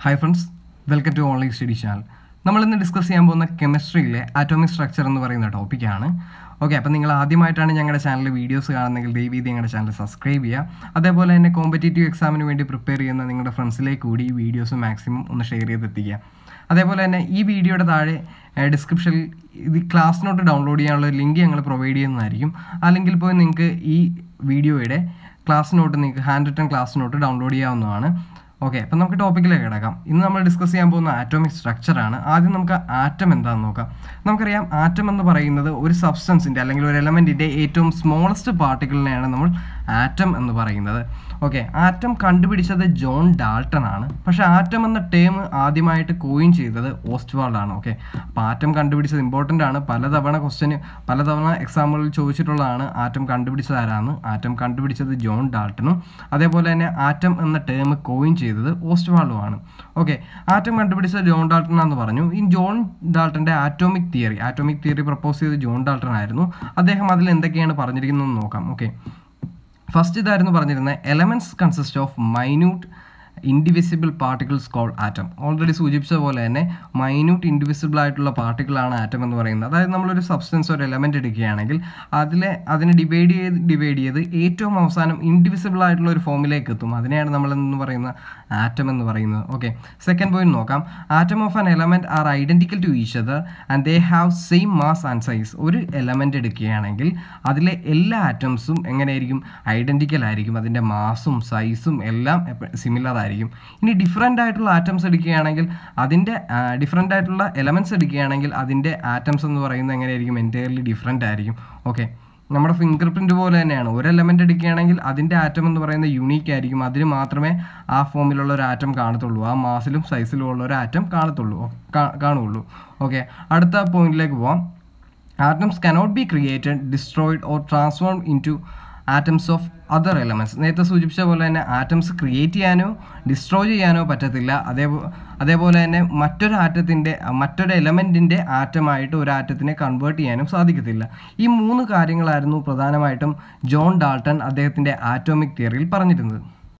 hi friends welcome to online study channel നമ്മൾ ഇന്ന് discuss ചെയ്യാൻ പോകുന്ന കെമിസ്ട്രിയിലെ ആറ്റോമിക് സ്ട്രക്ചർ എന്ന് പറയുന്ന ടോപ്പിക്കാണ് ഓക്കെ അപ്പോൾ നിങ്ങൾ ആദ്യമായിട്ടാണ് ഞങ്ങളുടെ ചാനലിൽ വീഡിയോസ് കാണുന്നതെങ്കിൽ ദയവീതി ഞങ്ങളുടെ ചാനൽ സബ്സ്ക്രൈബ് ചെയ്യുക അതേപോലെ തന്നെ കോമ്പറ്റേറ്റീവ് എക്സാമിന് വേണ്ടി പ്രിപ്പയർ ചെയ്യുന്ന നിങ്ങളുടെ ഫ്രണ്ട്സിലേക്ക് കൂടി ഈ വീഡിയോസ് മാക്സിമം ഒന്ന് ഷെയർ ചെയ്തെത്തിക്കുക അതേപോലെ തന്നെ ഈ വീഡിയോയുടെ താഴെ ഡിസ്ക്രിപ്ഷനിൽ ഇത് ക്ലാസ് നോട്ട് ഡൗൺലോഡ് ചെയ്യാനുള്ള ലിങ്ക് ഞങ്ങൾ പ്രൊവൈഡ് ചെയ്യുന്നതായിരിക്കും അല്ലെങ്കിൽ പോയി നിങ്ങൾക്ക് ഈ വീഡിയോയുടെ ക്ലാസ് നോട്ട് നിങ്ങൾക്ക് handwritten class note download ചെയ്യാവുന്നതാണ് ഓക്കെ അപ്പം നമുക്ക് ടോപ്പിക്കിലേക്ക് കിടക്കാം ഇന്ന് നമ്മൾ ഡിസ്കസ് ചെയ്യാൻ പോകുന്ന ആറ്റോമിക് സ്ട്രക്ചറാണ് ആദ്യം നമുക്ക് ആറ്റം എന്താണെന്ന് നോക്കാം നമുക്കറിയാം ആറ്റം എന്ന് പറയുന്നത് ഒരു സബ്സ്റ്റൻസിൻ്റെ അല്ലെങ്കിൽ ഒരു എലമെൻറ്റിൻ്റെ ഏറ്റവും സ്മോളസ്റ്റ് പാർട്ടിക്കിളിനെയാണ് നമ്മൾ ആറ്റം എന്ന് പറയുന്നത് ഓക്കെ ആറ്റം കണ്ടുപിടിച്ചത് ജോൺ ഡാൾട്ടൺ ആണ് പക്ഷേ ആറ്റം എന്ന ടേം ആദ്യമായിട്ട് കോയിൻ ചെയ്തത് ഓസ്റ്റ്വാൾഡ് ആണ് ഓക്കെ അപ്പോൾ ആറ്റം കണ്ടുപിടിച്ചത് ഇമ്പോർട്ടൻ്റ് ആണ് പലതവണ ക്വസ്റ്റ്യന് പലതവണ എക്സാമുകളിൽ ചോദിച്ചിട്ടുള്ളതാണ് ആറ്റം കണ്ടുപിടിച്ചത് ആരാണ് ആറ്റം കണ്ടുപിടിച്ചത് ജോൺ ഡാൾട്ടണും അതേപോലെ തന്നെ ആറ്റം എന്ന ടേം കോയിൻ ചെയ്തത് ഓസ്റ്റ്വാൾഡും ആണ് ഓക്കെ ആറ്റം കണ്ടുപിടിച്ചത് ജോൺ ഡാൾട്ടൺ എന്ന് പറഞ്ഞു ഈ ജോൺ ഡാൾട്ടൻ്റെ atomic theory atomic theory propose ചെയ്ത് ജോൺ ഡാൾട്ടൺ ആയിരുന്നു അദ്ദേഹം അതിൽ എന്തൊക്കെയാണ് പറഞ്ഞിരിക്കുന്നതെന്ന് നോക്കാം ഓക്കെ ഫസ്റ്റ് ഇതായിരുന്നു പറഞ്ഞിരുന്നത് elements consist of minute indivisible particles call atom already സൂചിപ്പിച്ച പോലെ തന്നെ മൈന്യൂട്ട് ഇൻഡിവിസിബിൾ ആയിട്ടുള്ള പാർട്ടിക്കിളാണ് ആറ്റം എന്ന് പറയുന്നത് അതായത് നമ്മളൊരു സബ്സ്റ്റൻസ് ഒരു എലമെൻറ്റ് എടുക്കുകയാണെങ്കിൽ അതിലെ അതിനെ ഡിവൈഡ് ചെയ്ത് ഡിവൈഡ് ചെയ്ത് ഏറ്റവും അവസാനം ഇൻഡിവിസിബിൾ ആയിട്ടുള്ള ഒരു ഫോമിലേക്ക് എത്തും അതിനെയാണ് നമ്മൾ എന്ന് പറയുന്ന ആറ്റം എന്ന് പറയുന്നത് ഓക്കെ സെക്കൻഡ് പോയിന്റ് നോക്കാം atom of an element are identical to each other and they have same mass and size ഒരു എലമെൻറ്റ് എടുക്കുകയാണെങ്കിൽ അതിലെ എല്ലാ ആറ്റംസും എങ്ങനെയായിരിക്കും ഐഡൻറ്റിക്കൽ ആയിരിക്കും അതിൻ്റെ മാസും സൈസും എല്ലാം സിമിലർ ആയിരിക്കും ഇനി ഡിഫറെൻ്റ് ആയിട്ടുള്ള ആറ്റംസ് എടുക്കുകയാണെങ്കിൽ അതിൻ്റെ ഡിഫറെൻ്റ് ആയിട്ടുള്ള എലമെൻറ്റ്സ് എടുക്കുകയാണെങ്കിൽ അതിൻ്റെ ആറ്റംസ് എന്ന് പറയുന്നത് എങ്ങനെയായിരിക്കും എൻറ്റയർലി ഡിഫറെൻ്റ് ആയിരിക്കും ഓക്കെ നമ്മുടെ ഫിംഗർ പ്രിൻ്റ് പോലെ തന്നെയാണ് ഒരു എലമെൻ്റ് എടുക്കുകയാണെങ്കിൽ അതിൻ്റെ ആറ്റം എന്ന് പറയുന്നത് യുണീക്ക് ആയിരിക്കും അതിന് മാത്രമേ ആ ഫോമിലുള്ള ഒരു ആറ്റം കാണത്തുള്ളൂ ആ മാസിലും സൈസിലും ഉള്ള ഒരു ആറ്റം കാണത്തുള്ളൂ കാണുകയുള്ളൂ ഓക്കെ അടുത്ത പോയിന്റിലേക്ക് പോവാം atoms cannot be created destroyed or transform into atoms of other elements നേരത്തെ സൂചിപ്പിച്ച പോലെ തന്നെ ആറ്റംസ് ക്രിയേറ്റ് ചെയ്യാനോ ഡിസ്ട്രോയ് ചെയ്യാനോ പറ്റത്തില്ല അതേപോലെ അതേപോലെ തന്നെ മറ്റൊരു ആറ്റത്തിൻ്റെ മറ്റൊരു എലമെൻറ്റിൻ്റെ ആറ്റമായിട്ട് ഒരു ആറ്റത്തിനെ കൺവേർട്ട് ചെയ്യാനും സാധിക്കത്തില്ല ഈ മൂന്ന് കാര്യങ്ങളായിരുന്നു പ്രധാനമായിട്ടും ജോൺ ഡാൾട്ടൺ അദ്ദേഹത്തിൻ്റെ ആറ്റോമിക് തിയറിയിൽ പറഞ്ഞിരുന്നത്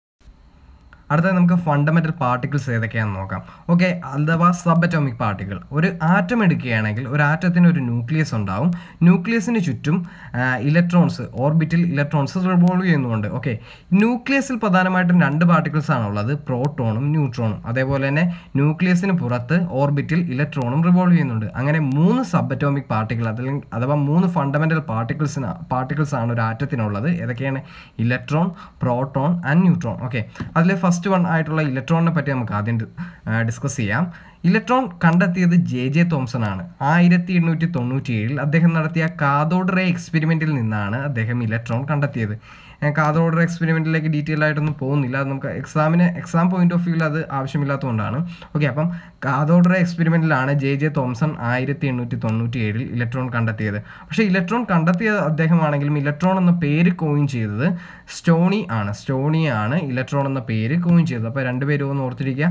അടുത്തത് നമുക്ക് ഫണ്ടമെൻ്റൽ പാർട്ടിക്കിൾസ് ഏതൊക്കെയാണെന്ന് നോക്കാം ഓക്കെ അഥവാ സബ് അറ്റോമിക് പാർട്ടിക്കിൾ ഒരു ആറ്റം എടുക്കുകയാണെങ്കിൽ ഒരു ആറ്റത്തിന് ഒരു ന്യൂക്ലിയസ് ഉണ്ടാവും ന്യൂക്ലിയസിന് ചുറ്റും ഇലക്ട്രോൺസ് ഓർബിറ്റിൽ ഇലക്ട്രോൺസ് റിവോൾവ് ചെയ്യുന്നുണ്ട് ഓക്കെ ന്യൂക്ലിയസിൽ പ്രധാനമായിട്ടും രണ്ട് പാർട്ടിക്കിൾസ് ആണുള്ളത് പ്രോട്ടോണും ന്യൂട്രോണും അതേപോലെ തന്നെ ന്യൂക്ലിയസിന് പുറത്ത് ഓർബിറ്റിൽ ഇലക്ട്രോണും റിവോൾവ് ചെയ്യുന്നുണ്ട് അങ്ങനെ മൂന്ന് സബ് അറ്റോമിക് പാർട്ടിക്കിൾ അല്ലെങ്കിൽ അഥവാ മൂന്ന് ഫണ്ടമെൻ്റൽ പാർട്ടിക്കിൾസിന് പാർട്ടിക്കിൾസ് ആണ് ഒരു ആറ്റത്തിനുള്ളത് ഏതൊക്കെയാണ് electron proton and neutron okay അതിലെ ഫസ്റ്റ് വൺ ആയിട്ടുള്ള ഇലക്ട്രോണിനെ പറ്റി നമുക്ക് ആദ്യം ഡിസ്കസ് ചെയ്യാം ഇലക്ട്രോൺ കണ്ടെത്തിയത് ജെ ജെ തോംസൺ ആണ് ആയിരത്തി എണ്ണൂറ്റി തൊണ്ണൂറ്റി ഏഴിൽ അദ്ദേഹം നടത്തിയ കാതോഡ് റേ എക്സ്പെരിമെൻറ്റിൽ നിന്നാണ് അദ്ദേഹം ഇലക്ട്രോൺ കണ്ടെത്തിയത് കാതോഡ് റേ എക്സ്പെരിമെൻറ്റിലേക്ക് ഡീറ്റെയിൽ ആയിട്ടൊന്നും പോകുന്നില്ല അത് നമുക്ക് എക്സാമിന് എക്സാം പോയിന്റ് ഓഫ് വ്യൂവിൽ അത് ആവശ്യമില്ലാത്തതുകൊണ്ടാണ് ഓക്കെ അപ്പം കാതോഡ് റേ എക്സ്പെരിമെൻറ്റിലാണ് ജെ ജെ തോംസൺ ആയിരത്തി എണ്ണൂറ്റി തൊണ്ണൂറ്റി ഏഴിൽ ഇലക്ട്രോൺ കണ്ടെത്തിയത് പക്ഷേ ഇലക്ട്രോൺ കണ്ടെത്തിയ അദ്ദേഹമാണെങ്കിലും ഇലക്ട്രോൺ എന്ന പേര് കോയിൻ ചെയ്തത് സ്റ്റോണി ആണ് സ്റ്റോണിയാണ് ഇലക്ട്രോൺ എന്ന പേര് കോയിൻ ചെയ്തത് അപ്പോൾ രണ്ടുപേരും ഒന്ന് ഓർത്തിരിക്കുക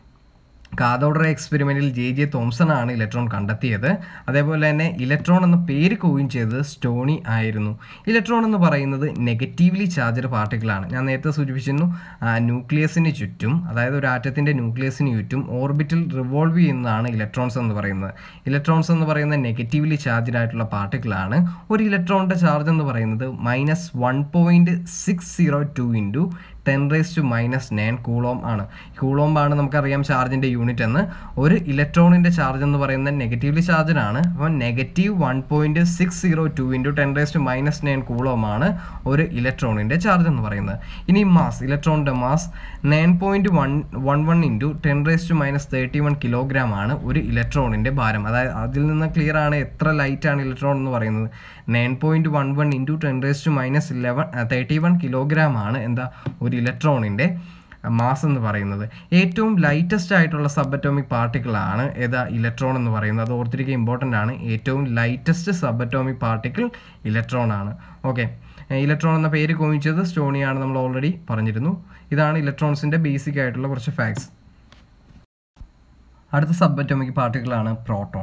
കാതോഡർ എക്സ്പെരിമെൻറ്റിൽ ജെ ജെ തോംസൺ ആണ് ഇലക്ട്രോൺ കണ്ടെത്തിയത് അതേപോലെ തന്നെ ഇലക്ട്രോൺ എന്ന പേര് കോയിൻ ചെയ്തത് സ്റ്റോണി ആയിരുന്നു ഇലക്ട്രോൺ എന്ന് പറയുന്നത് നെഗറ്റീവ്ലി ചാർജഡ് പാർട്ടിക്കിളാണ് ഞാൻ നേരത്തെ സൂചിപ്പിച്ചിരുന്നു ന്യൂക്ലിയസിന് ചുറ്റും അതായത് ഒരു ആറ്റത്തിൻ്റെ ന്യൂക്ലിയസിന് ചുറ്റും ഓർബിറ്റിൽ റിവോൾവ് ചെയ്യുന്നതാണ് ഇലക്ട്രോൺസ് എന്ന് പറയുന്നത് ഇലക്ട്രോൺസ് എന്ന് പറയുന്നത് നെഗറ്റീവ്ലി ചാർജഡ് ആയിട്ടുള്ള പാർട്ടിക്കിളാണ് ഒരു ഇലക്ട്രോണിൻ്റെ ചാർജ് എന്ന് പറയുന്നത് minus one point six zero two into ten raise to minus nine coulomb ആണ് കൂളോം ആണ് നമുക്കറിയാം ചാർജിൻ്റെ യൂണിറ്റ് എന്ന് ഒരു ഇലക്ട്രോണിൻ്റെ ചാർജ് എന്ന് പറയുന്നത് നെഗറ്റീവ്ലി ചാർജഡ് ആണ് അപ്പോൾ negative one point six zero two into ten raise to minus nine coulomb ആണ് ഒരു ഇലക്ട്രോണിൻ്റെ ചാർജ് എന്ന് പറയുന്നത് ഇനി മാസ് ഇലക്ട്രോണിൻ്റെ mass nine point one one one into ten raise to minus thirty one kilogram ആണ് ഒരു ഇലക്ട്രോണിൻ്റെ ഭാരം അതായത് അതിൽ നിന്ന് ക്ലിയർ ആണ് എത്ര ലൈറ്റ് ആണ് ഇലക്ട്രോൺ എന്ന് പറയുന്നത് nine point one one into ten raise to minus eleven thirty one kilogram ആണ് എന്താ ഒരു ഇലക്ട്രോണിൻ്റെ മാസ് എന്ന് പറയുന്നത് ഏറ്റവും ലൈറ്റസ്റ്റ് ആയിട്ടുള്ള സബ് അറ്റോമിക് പാർട്ടിക്കിളാണ് ഏതാ ഇലക്ട്രോൺ എന്ന് പറയുന്നത് അത് ഓർത്തിരിക്കുക ഇമ്പോർട്ടൻ്റ് ആണ് ഏറ്റവും lightest subatomic particle electron ആണ് ഓക്കെ ഇലക്ട്രോൺ എന്ന പേര് കോമിച്ചത് സ്റ്റോണിയാണ് നമ്മൾ ഓൾറെഡി പറഞ്ഞിരുന്നു ഇതാണ് ഇലക്ട്രോൺസിൻ്റെ ബേസിക് ആയിട്ടുള്ള കുറച്ച് ഫാക്ട്സ് അടുത്ത സബ് അറ്റോമിക് പാർട്ടിക്കിളാണ് പ്രോട്ടോൺ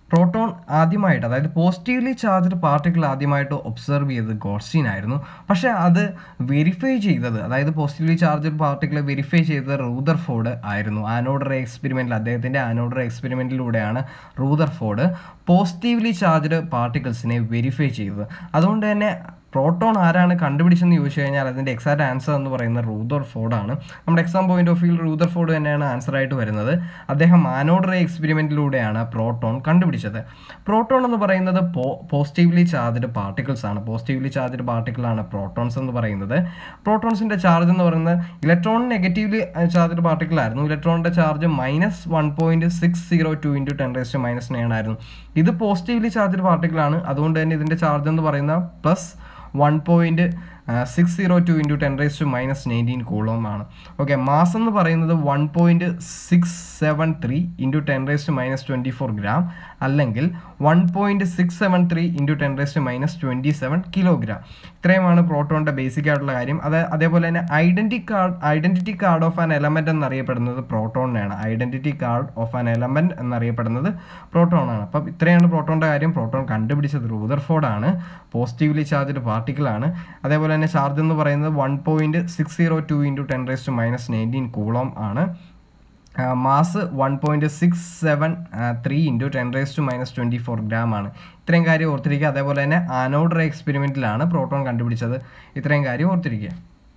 പ്രോട്ടോൺ ആദ്യമായിട്ട് അതായത് പോസിറ്റീവ്ലി ചാർജ്ഡ് പാർട്ടിക്കിൾ ആദ്യമായിട്ട് ഒബ്സർവ് ചെയ്തത് ഗോഡ്സ്റ്റീൻ ആയിരുന്നു പക്ഷേ അത് വെരിഫൈ ചെയ്തത് അതായത് പോസിറ്റീവ്ലി ചാർജ്ഡ് പാർട്ടിക്കിൾ വെരിഫൈ ചെയ്തത് റൂദർഫോർഡ് ആയിരുന്നു ആനോഡ് റേ എക്സ്പെരിമെൻറ്റിൽ അദ്ദേഹത്തിൻ്റെ ആനോഡ് റേ എക്സ്പെരിമെൻറ്റിലൂടെയാണ് റൂദർഫോർഡ് പോസിറ്റീവ്ലി ചാർജ്ഡ് പാർട്ടിക്കിൾസിനെ വെരിഫൈ ചെയ്തത് അതുകൊണ്ട് തന്നെ പ്രോട്ടോൺ ആരാണ് കണ്ടുപിടിച്ചെന്ന് ചോദിച്ചു കഴിഞ്ഞാൽ അതിൻ്റെ എക്സാക്ട് ആൻസർ എന്ന് പറയുന്നത് റൂദർ ഫോർഡാണ് നമ്മുടെ exam point of view Rutherford തന്നെയാണ് ആൻസർ ആയിട്ട് വരുന്നത് അദ്ദേഹം ആനോഡ് റേ എക്സ്പെരിമെൻറ്റിലൂടെയാണ് പ്രോട്ടോൺ കണ്ടുപിടിച്ചത് പ്രോട്ടോൺ എന്ന് പറയുന്നത് പോസിറ്റീവ്ലി ചാർജ്ഡ് പാർട്ടിക്കിൾസ് ആണ് പോസിറ്റീവ്ലി ചാർജ്ഡ് പാർട്ടിക്കിളാണ് പ്രോട്ടോൺസ് എന്ന് പറയുന്നത് പ്രോട്ടോൺസിൻ്റെ ചാർജ് എന്ന് പറയുന്നത് ഇലക്ട്രോൺ നെഗറ്റീവ്ലി ചാർജ്ഡ് പാർട്ടിക്കിൾ ആയിരുന്നു ഇലക്ട്രോണിൻ്റെ charge minus one point six zero two into ten raised minus nine ആയിരുന്നു ഇത് പോസിറ്റീവ്ലി ചാർജ്ഡ് പാർട്ടിക്കിൾ ആണ് അതുകൊണ്ട് തന്നെ ഇതിൻ്റെ ചാർജ് എന്ന് പറയുന്നത് plus one point six zero two into ten raise to minus nineteen coulomb ആണ് ഓക്കെ മാസ് എന്ന് പറയുന്നത് one point six seven three into ten raise to minus twenty four gram അല്ലെങ്കിൽ one point six seven three into ten raise to minus twenty seven kilogram ഇത്രയുമാണ് പ്രോട്ടോണിൻ്റെ basic ആയിട്ടുള്ള കാര്യം അത് അതേപോലെ തന്നെ identity card identity card of an element എന്നറിയപ്പെടുന്നത് പ്രോട്ടോണിനാണ് identity card of an element എന്നറിയപ്പെടുന്നത് പ്രോട്ടോണാണ് അപ്പം ഇത്രയാണ് പ്രോട്ടോണിൻ്റെ കാര്യം പ്രോട്ടോൺ കണ്ടുപിടിച്ചത് റൂദർഫോർഡാണ് പോസിറ്റീവ്ലി ചാർജ്ഡ് പാർട്ടിക്കിൾ ആണ് അതേപോലെ തന്നെ ചാർജ് എന്ന് പറയുന്നത് one point six zero two into ten raise to minus nineteen coulomb ആണ് mass one point six seven three into ten raise to minus twenty four gram ആണ് ഇത്രയും കാര്യം ഓർത്തിരിക്കുക അതേപോലെ തന്നെ ആനോഡ് റേ എക്സ്പെരിമെൻറ്റിലാണ് പ്രോട്ടോൺ കണ്ടുപിടിച്ചത് ഇത്രയും കാര്യം ഓർത്തിരിക്കുക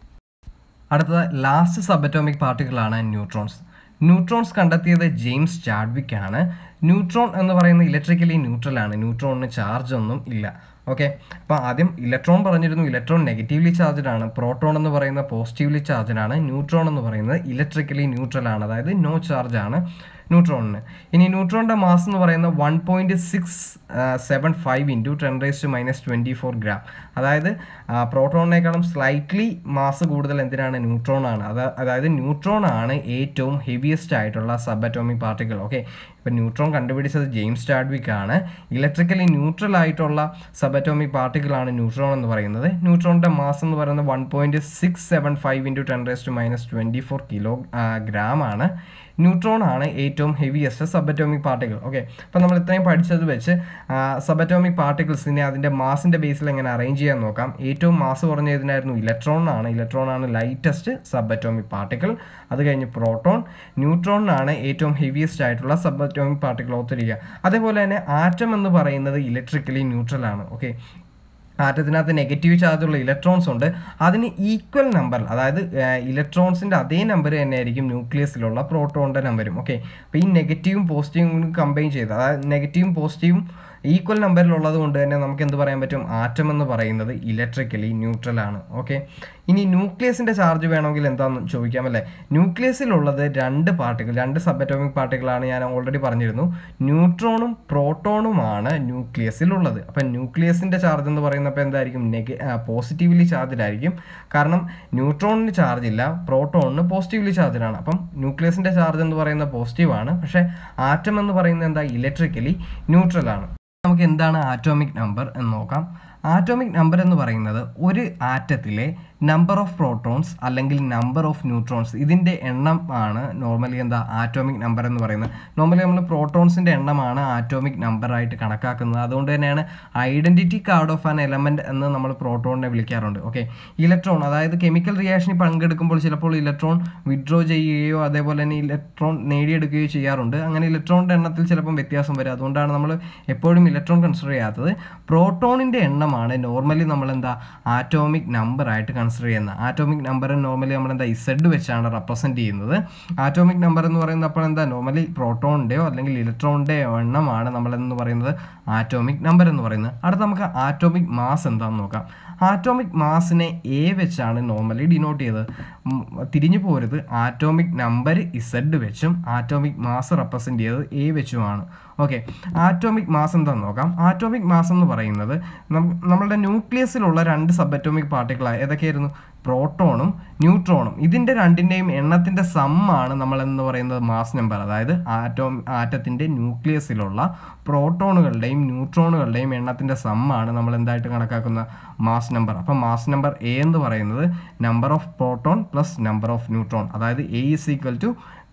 അടുത്തത് ലാസ്റ്റ് സബറ്റോമിക് പാർട്ടിക്കിളാണ് ന്യൂട്രോൺസ് ന്യൂട്രോൺസ് കണ്ടെത്തിയത് ജെയിംസ് ചാഡ്വിക് ആണ് ന്യൂട്രോൺ എന്ന് പറയുന്നത് ഇലക്ട്രിക്കലി ന്യൂട്രൽ ആണ് ന്യൂട്രോണിന് ചാർജ് ഒന്നും ഇല്ല ഓക്കെ അപ്പോൾ ആദ്യം ഇലക്ട്രോൺ പറഞ്ഞിരുന്നു ഇലക്ട്രോൺ നെഗറ്റീവ്ലി ചാർജ്ഡ് ആണ് പ്രോട്ടോൺ എന്ന് പറയുന്നത് പോസിറ്റീവ്ലി ചാർജ്ഡ് ആണ് ന്യൂട്രോൺ എന്ന് പറയുന്നത് ഇലക്ട്രിക്കലി ന്യൂട്രൽ ആണ് അതായത് നോ ചാർജ് ആണ് ന്യൂട്രോണിന് ഇനി ന്യൂട്രോണിൻ്റെ മാസ് എന്ന് പറയുന്നത് one point six seven five into ten raise to minus twenty four gram അതായത് പ്രോട്ടോണിനേക്കാളും സ്ലൈറ്റ്ലി മാസ് കൂടുതൽ എന്തിനാണ് ന്യൂട്രോൺ ആണ് അത് അതായത് ന്യൂട്രോൺ ആണ് ഏറ്റവും ഹെവിയസ്റ്റ് ആയിട്ടുള്ള സബ് അറ്റോമിക് പാർട്ടിക്കിൾ ഓക്കെ ഇപ്പം ന്യൂട്രോൺ കണ്ടുപിടിച്ചത് ജെയിംസ് സ്റ്റാഡ്വിക് ആണ് ഇലക്ട്രിക്കലി ന്യൂട്രൽ ആയിട്ടുള്ള സബ് അറ്റോമിക് പാർട്ടിക്കിൾ ആണ് ന്യൂട്രോൺ എന്ന് പറയുന്നത് ന്യൂട്രോണിൻ്റെ മാസ് എന്ന് പറയുന്നത് one point six seven five into ten raise to minus twenty four kilogram ആണ് ന്യൂട്രോൺ ആണ് ഏറ്റവും ഹെവിയസ്റ്റ് സബറ്റോമിക് പാർട്ടിക്കിൾ ഓക്കെ അപ്പോൾ നമ്മൾ ഇത്രയും പഠിച്ചത് വെച്ച് സബറ്റോമിക് പാർട്ടിക്കിൾസിനെ അതിൻ്റെ മാസിൻ്റെ ബേസിൽ എങ്ങനെ അറേഞ്ച് ചെയ്യാൻ നോക്കാം ഏറ്റവും മാസ് കുറഞ്ഞ ഇതിനായിരുന്നു ഇലക്ട്രോൺ ആണ് ഇലക്ട്രോൺ ആണ് ലൈറ്റസ്റ്റ് സബറ്റോമിക് പാർട്ടിക്കിൾ അത് കഴിഞ്ഞ് പ്രോട്ടോൺ ന്യൂട്രോൺ ആണ് ഏറ്റവും ഹെവിയസ്റ്റ് ആയിട്ടുള്ള സബറ്റോമിക് പാർട്ടിക്കിൾ ഓർത്തിരിക്കുക അതേപോലെ തന്നെ ആറ്റം എന്ന് പറയുന്നത് ഇലക്ട്രിക്കലി ന്യൂട്രൽ ആണ് ഓക്കെ ആറ്റത്തിനകത്ത് നെഗറ്റീവ് ചാർജുള്ള ഇലക്ട്രോൺസ് ഉണ്ട് അതിന് ഈക്വൽ നമ്പർ അതായത് ഇലക്ട്രോൺസിൻ്റെ അതേ നമ്പർ തന്നെ ആയിരിക്കും ന്യൂക്ലിയസിലുള്ള പ്രോട്ടോണിൻ്റെ നമ്പരും ഓക്കെ അപ്പോൾ ഈ നെഗറ്റീവും പോസിറ്റീവും കമ്പൈൻ ചെയ്ത് അതായത് നെഗറ്റീവും പോസിറ്റീവും ഈക്വൽ നമ്പറിലുള്ളത് കൊണ്ട് തന്നെ നമുക്ക് എന്ത് പറയാൻ പറ്റും ആറ്റം എന്ന് പറയുന്നത് ഇലക്ട്രിക്കലി ന്യൂട്രൽ ആണ് ഓക്കെ ഇനി ന്യൂക്ലിയസിൻ്റെ ചാർജ് വേണമെങ്കിൽ എന്താണെന്ന് ചോദിക്കാമല്ലേ ന്യൂക്ലിയസിലുള്ളത് രണ്ട് പാർട്ടിക്കിൾ രണ്ട് സബറ്റോമിക് പാർട്ടിക്കിളാണ് ഞാൻ ഓൾറെഡി പറഞ്ഞിരുന്നു ന്യൂട്രോണും പ്രോട്ടോണുമാണ് ന്യൂക്ലിയസിലുള്ളത് അപ്പം ന്യൂക്ലിയസിൻ്റെ ചാർജ് എന്ന് പറയുന്നപ്പോൾ എന്തായിരിക്കും നെഗ പോസിറ്റീവ്ലി ചാർജ്ഡ് ആയിരിക്കും കാരണം ന്യൂട്രോണിന് ചാർജ് ഇല്ല പ്രോട്ടോണിന് പോസിറ്റീവ്ലി ചാർജ്ഡ് ആണ് അപ്പം ന്യൂക്ലിയസിൻ്റെ ചാർജ് എന്ന് പറയുന്നത് പോസിറ്റീവ് ആണ് പക്ഷേ ആറ്റം എന്ന് പറയുന്നത് എന്താ ഇലക്ട്രിക്കലി ന്യൂട്രൽ ആണ് നമുക്ക് എന്താണ് ആറ്റോമിക് നമ്പർ എന്ന് നോക്കാം ആറ്റോമിക് നമ്പർ എന്ന് പറയുന്നത് ഒരു ആറ്റത്തിലെ നമ്പർ ഓഫ് പ്രോട്ടോൺസ് അല്ലെങ്കിൽ നമ്പർ ഓഫ് ന്യൂട്രോൺസ് ഇതിൻ്റെ എണ്ണം ആണ് നോർമലി എന്താ ആറ്റോമിക് നമ്പർ എന്ന് പറയുന്നത് നോർമലി നമ്മൾ പ്രോട്ടോൺസിൻ്റെ എണ്ണമാണ് ആറ്റോമിക് നമ്പർ ആയിട്ട് കണക്കാക്കുന്നത് അതുകൊണ്ട് തന്നെയാണ് identity card of an element എന്ന് നമ്മൾ പ്രോട്ടോണിനെ വിളിക്കാറുണ്ട് ഓക്കെ ഇലക്ട്രോൺ അതായത് കെമിക്കൽ റിയാക്ഷനിൽ പങ്കെടുക്കുമ്പോൾ ചിലപ്പോൾ ഇലക്ട്രോൺ വിഡ്രോ ചെയ്യുകയോ അതേപോലെ തന്നെ ഇലക്ട്രോൺ നേടിയെടുക്കുകയോ ചെയ്യാറുണ്ട് അങ്ങനെ ഇലക്ട്രോണിൻ്റെ എണ്ണത്തിൽ ചിലപ്പം വ്യത്യാസം വരും അതുകൊണ്ടാണ് നമ്മൾ എപ്പോഴും ഇലക്ട്രോൺ കൺസിഡർ ചെയ്യാത്തത് പ്രോട്ടോണിൻ്റെ എണ്ണമാണ് നോർമലി നമ്മൾ എന്താ ആറ്റോമിക് നമ്പർ ആയിട്ട് കൺസിഡർ ചെയ്യുന്നത് ആറ്റോമിക് നമ്പർ നോർമലി നമ്മൾ എന്താ ഇസഡ് വെച്ചാണ് റെപ്രസെൻറ്റ് ചെയ്യുന്നത് ആറ്റോമിക് നമ്പർ എന്ന് പറയുന്നത് അപ്പോൾ എന്താ നോർമലി പ്രോട്ടോണിൻ്റെയോ അല്ലെങ്കിൽ ഇലക്ട്രോണിൻ്റെയോ എണ്ണമാണ് നമ്മളെന്ന് പറയുന്നത് ആറ്റോമിക് നമ്പർ എന്ന് പറയുന്നത് അടുത്ത നമുക്ക് ആറ്റോമിക് മാസ് എന്താണെന്ന് നോക്കാം ആറ്റോമിക് മാസിനെ എ വെച്ചാണ് നോർമലി ഡിനോട്ട് ചെയ്തത് തിരിഞ്ഞു പോരുത് ആറ്റോമിക് നമ്പർ ഇസഡ് വെച്ചും ആറ്റോമിക് മാസ് റെപ്രസെൻറ്റ് ചെയ്തത് എ വെച്ചുമാണ് ഓക്കെ ആറ്റോമിക് മാസ് എന്താണെന്ന് നോക്കാം ആറ്റോമിക് മാസ് എന്ന് പറയുന്നത് നമ്മളുടെ ന്യൂക്ലിയസിലുള്ള രണ്ട് സബ് അറ്റോമിക് പാർട്ടിക്കിൾ ഏതൊക്കെയായിരുന്നു പ്രോട്ടോണും ന്യൂട്രോണും ഇതിൻ്റെ രണ്ടിൻ്റെയും എണ്ണത്തിൻ്റെ സമ്മാണ് നമ്മൾ എന്ന് പറയുന്നത് മാസ് നമ്പർ അതായത് ആറ്റോം ആറ്റത്തിൻ്റെ ന്യൂക്ലിയസിലുള്ള പ്രോട്ടോണുകളുടെയും ന്യൂട്രോണുകളുടെയും എണ്ണത്തിൻ്റെ സമ്മാണ് നമ്മൾ എന്തായിട്ട് കണക്കാക്കുന്ന മാസ് നമ്പർ അപ്പം മാസ് നമ്പർ എ എന്ന് പറയുന്നത് number of proton plus number of neutron അതായത് A is equal to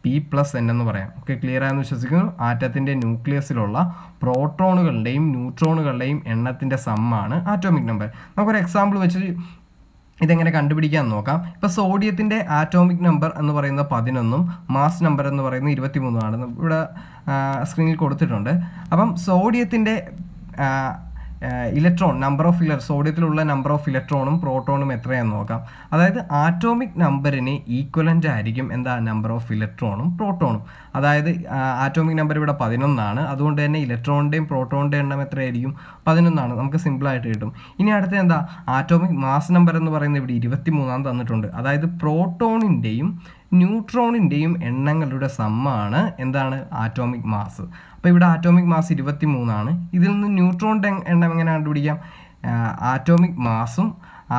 P plus N എന്ന് പറയാം ഓക്കെ ക്ലിയർ ആയെന്ന് വിശ്വസിക്കുന്നു ആറ്റത്തിൻ്റെ ന്യൂക്ലിയസിലുള്ള പ്രോട്ടോണുകളുടെയും ന്യൂട്രോണുകളുടെയും എണ്ണത്തിൻ്റെ സമ്മാണ് ആറ്റോമിക് നമ്പർ നമുക്കൊരു എക്സാമ്പിൾ വെച്ച് ഇതെങ്ങനെ കണ്ടുപിടിക്കാൻ നോക്കാം ഇപ്പോൾ സോഡിയത്തിൻ്റെ ആറ്റോമിക് നമ്പർ എന്ന് പറയുന്നത് പതിനൊന്നും മാസ് നമ്പർ എന്ന് പറയുന്നത് ഇരുപത്തി മൂന്നുമാണ് ഇവിടെ സ്ക്രീനിൽ കൊടുത്തിട്ടുണ്ട് അപ്പം സോഡിയത്തിൻ്റെ ഇലക്ട്രോൺ നമ്പർ ഓഫ് ഇലർ സോഡിയത്തിലുള്ള നമ്പർ ഓഫ് ഇലക്ട്രോണും പ്രോട്ടോണും എത്രയാണെന്ന് നോക്കാം അതായത് ആറ്റോമിക് നമ്പറിന് ഈക്വലൻ്റ് ആയിരിക്കും എന്താ നമ്പർ ഓഫ് ഇലക്ട്രോണും പ്രോട്ടോണും അതായത് ആറ്റോമിക് നമ്പർ ഇവിടെ പതിനൊന്നാണ് അതുകൊണ്ട് തന്നെ ഇലക്ട്രോണിൻ്റെയും പ്രോട്ടോണിൻ്റെയും എണ്ണം എത്രയായിരിക്കും പതിനൊന്നാണ് നമുക്ക് സിമ്പിളായിട്ട് കിട്ടും ഇനി അടുത്ത എന്താ ആറ്റോമിക് മാസ് നമ്പർ എന്ന് പറയുന്നത് ഇവിടെ ഇരുപത്തി മൂന്നാം തന്നിട്ടുണ്ട് അതായത് പ്രോട്ടോണിൻ്റെയും ന്യൂട്രോണിൻ്റെയും എണ്ണങ്ങളുടെ സമ്മാണ് എന്താണ് ആറ്റോമിക് മാസ് അപ്പോൾ ഇവിടെ ആറ്റോമിക് മാസ് ഇരുപത്തി മൂന്നാണ് ഇതിൽ നിന്ന് ന്യൂട്രോണിൻ്റെ എണ്ണം എങ്ങനെ കണ്ടുപിടിക്കാം ആറ്റോമിക് മാസും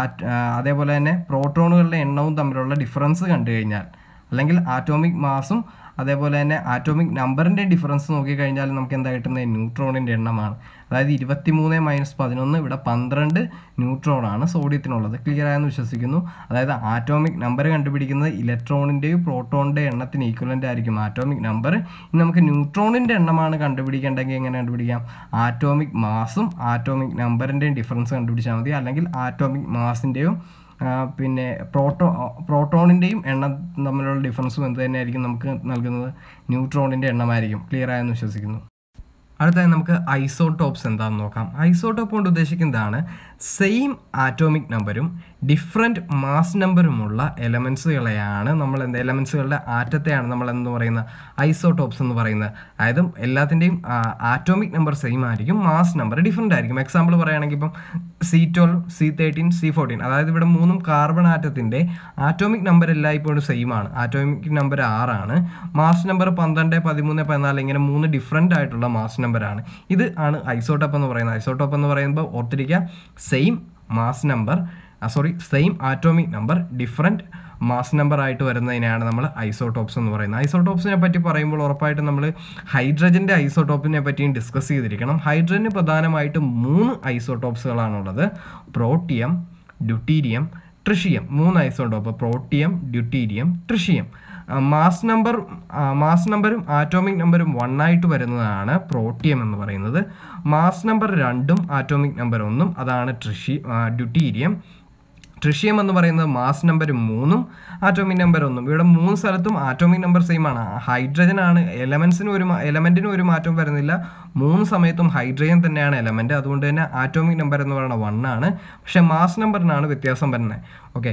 അതേപോലെ തന്നെ പ്രോട്ടോണുകളുടെ എണ്ണവും തമ്മിലുള്ള ഡിഫറൻസ് കണ്ടു കഴിഞ്ഞാൽ അല്ലെങ്കിൽ ആറ്റോമിക് മാസും അതേപോലെ തന്നെ ആറ്റോമിക് നമ്പറിൻ്റെ ഡിഫറൻസ് നോക്കിക്കഴിഞ്ഞാൽ നമുക്ക് എന്താ കിട്ടുന്നത് ന്യൂട്രോണിൻ്റെ എണ്ണമാണ് അതായത് ഇരുപത്തി മൂന്ന് മൈനസ് പതിനൊന്ന് ഇവിടെ പന്ത്രണ്ട് ന്യൂട്രോണാണ് സോഡിയത്തിനുള്ളത് ക്ലിയർ ആയെന്ന് വിശ്വസിക്കുന്നു അതായത് ആറ്റോമിക് നമ്പർ കണ്ടുപിടിക്കുന്നത് ഇലക്ട്രോണിൻ്റെയും പ്രോട്ടോണിൻ്റെ എണ്ണത്തിന് ഈക്വലൻ്റ് ആയിരിക്കും ആറ്റോമിക് നമ്പർ ഇനി നമുക്ക് ന്യൂട്രോണിൻ്റെ എണ്ണമാണ് കണ്ടുപിടിക്കേണ്ടെങ്കിൽ എങ്ങനെ കണ്ടുപിടിക്കാം ആറ്റോമിക് മാസും ആറ്റോമിക് നമ്പറിൻ്റെയും ഡിഫറൻസ് കണ്ടുപിടിച്ചാൽ മതി അല്ലെങ്കിൽ ആറ്റോമിക് മാസിൻ്റെയും പിന്നെ പ്രോട്ടോ പ്രോട്ടോണിൻ്റെയും എണ്ണം തമ്മിലുള്ള ഡിഫറൻസും എന്ത് തന്നെയായിരിക്കും നമുക്ക് നൽകുന്നത് ന്യൂട്രോണിൻ്റെ എണ്ണമായിരിക്കും ക്ലിയർ ആയെന്ന് വിശ്വസിക്കുന്നു അടുത്തായി നമുക്ക് ഐസോട്ടോപ്സ് എന്താണെന്ന് നോക്കാം ഐസോട്ടോപ്പ് കൊണ്ട് ഉദ്ദേശിക്കുന്നതാണ് സെയിം ആറ്റോമിക് നമ്പരും ഡിഫറെൻറ്റ് മാസ് നമ്പറുമുള്ള എലമെൻസുകളെയാണ് നമ്മൾ എന്ത് എലമെൻസുകളുടെ ആറ്റത്തെയാണ് നമ്മൾ എന്ന് പറയുന്ന ഐസോട്ടോപ്സ് എന്ന് പറയുന്നത് അതായത് എല്ലാത്തിൻ്റെയും ആറ്റോമിക് നമ്പർ സെയിം ആയിരിക്കും മാസ് നമ്പർ ഡിഫറെൻ്റ് ആയിരിക്കും എക്സാമ്പിൾ പറയുകയാണെങ്കിൽ ഇപ്പം C twelve C thirteen C fourteen അതായത് ഇവിടെ മൂന്നും കാർബൺ ആറ്റത്തിൻ്റെ ആറ്റോമിക് നമ്പർ എല്ലായ്പ്പോഴും സെയിം ആണ് ആറ്റോമിക് നമ്പർ ആറാണ് മാസ് നമ്പർ പന്ത്രണ്ട് പതിമൂന്ന് പതിനാല് ഇങ്ങനെ മൂന്ന് ഡിഫറെൻ്റ് ആയിട്ടുള്ള മാസ് നമ്പറാണ് ഇത് ആണ് ഐസോട്ടോപ്പ് എന്ന് പറയുന്നത് ഐസോട്ടോപ്പ് എന്ന് പറയുമ്പോൾ ഓർത്തിരിക്കുക same mass number sorry same atomic number different mass number ആയിട്ട് വരുന്നതിനെയാണ് നമ്മൾ ഐസോട്ടോപ്സ് എന്ന് പറയുന്നത് ഐസോട്ടോപ്സിനെ പറ്റി പറയുമ്പോൾ ഉറപ്പായിട്ടും നമ്മൾ ഹൈഡ്രജൻ്റെ ഐസോട്ടോപ്പിനെ പറ്റിയും ഡിസ്കസ് ചെയ്തിരിക്കണം ഹൈഡ്രജന് പ്രധാനമായിട്ടും മൂന്ന് ഐസോട്ടോപ്സുകളാണുള്ളത് പ്രോട്ടിയം ഡ്യൂട്ടീരിയം ട്രിഷിയം മൂന്ന് isotope protium deuterium tritium mass number mass നമ്പറും ആറ്റോമിക് നമ്പറും വൺ ആയിട്ട് വരുന്നതാണ് പ്രോട്ടിയം എന്ന് പറയുന്നത് മാസ് നമ്പർ രണ്ടും ആറ്റോമിക് നമ്പർ ഒന്നും അതാണ് ട്രിഷി ഡ്യൂട്ടീരിയം ട്രിഷിയം എന്ന് പറയുന്നത് മാസ് നമ്പർ മൂന്നും ആറ്റോമിക് നമ്പർ ഒന്നും ഇവിടെ മൂന്ന് സ്ഥലത്തും ആറ്റോമിക് നമ്പർ സെയിം ആണ് ഹൈഡ്രജൻ ആണ് എലമെന്റ്സിന് ഒരു എലമെന്റിന് ഒരു മാറ്റം വരുന്നില്ല മൂന്ന് സമയത്തും ഹൈഡ്രജൻ തന്നെയാണ് എലമെന്റ് അതുകൊണ്ട് തന്നെ ആറ്റോമിക് നമ്പർ എന്ന് പറയുന്നത് വൺ ആണ് പക്ഷേ മാസ് നമ്പറിനാണ് വ്യത്യാസം വരുന്നത് ഓക്കെ